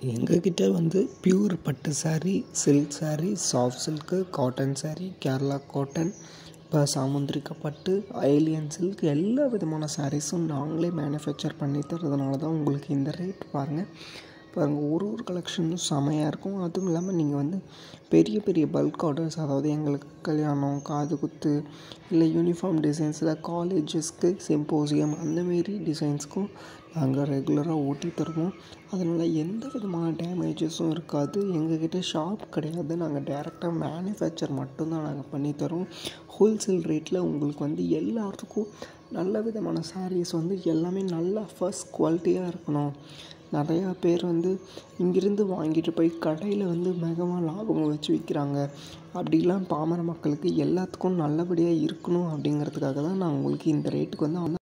எங்கக்கிட்ட வந்து பியூர் பட்டு sari silk sari soft silk cotton sari Kerala cotton இப்போ சாமுந்திரிக்கா பட்டு ஏலியன் சில்க் எல்லா விதமான ஸாரீஸும் நாங்களே மேனுஃபேக்சர் பண்ணி தர்றதுனால தான் உங்களுக்கு இந்த ரேட் பாருங்கள் பாருங்கள் ஒரு ஒரு கலெக்ஷனும் செமையாக இருக்கும் அதுவும் இல்லாமல் நீங்கள் வந்து பெரிய பெரிய பல்க் ஆர்டர்ஸ் அதாவது எங்களுக்கு கல்யாணம் காது குத்து இல்லை யூனிஃபார்ம் டிசைன்ஸில் காலேஜஸ்க்கு சிம்போசியம் அந்தமாரி டிசைன்ஸ்க்கும் நாங்கள் ரெகுலராக ஓட்டி தருவோம் அதனால் எந்த விதமான டேமேஜஸும் இருக்காது எங்கக்கிட்ட ஷாப் கிடையாது நாங்கள் டேரெக்டாக மேனுஃபேக்சர் மட்டும்தான் நாங்கள் பண்ணி தரோம் ஹோல்சேல் ரேட்டில் உங்களுக்கு வந்து எல்லாத்துக்கும் நல்ல விதமான ஸாரீஸ் வந்து எல்லாமே நல்லா ஃபஸ்ட் குவாலிட்டியாக இருக்கணும் நிறையா பேர் வந்து இங்கேருந்து வாங்கிட்டு போய் கடையில் வந்து வேகமாக லாபம் வச்சு விற்கிறாங்க அப்படிலாம் பாமர மக்களுக்கு எல்லாத்துக்கும் நல்லபடியாக இருக்கணும் அப்படிங்கிறதுக்காக தான் நான் உங்களுக்கு இந்த ரேட்டுக்கு வந்து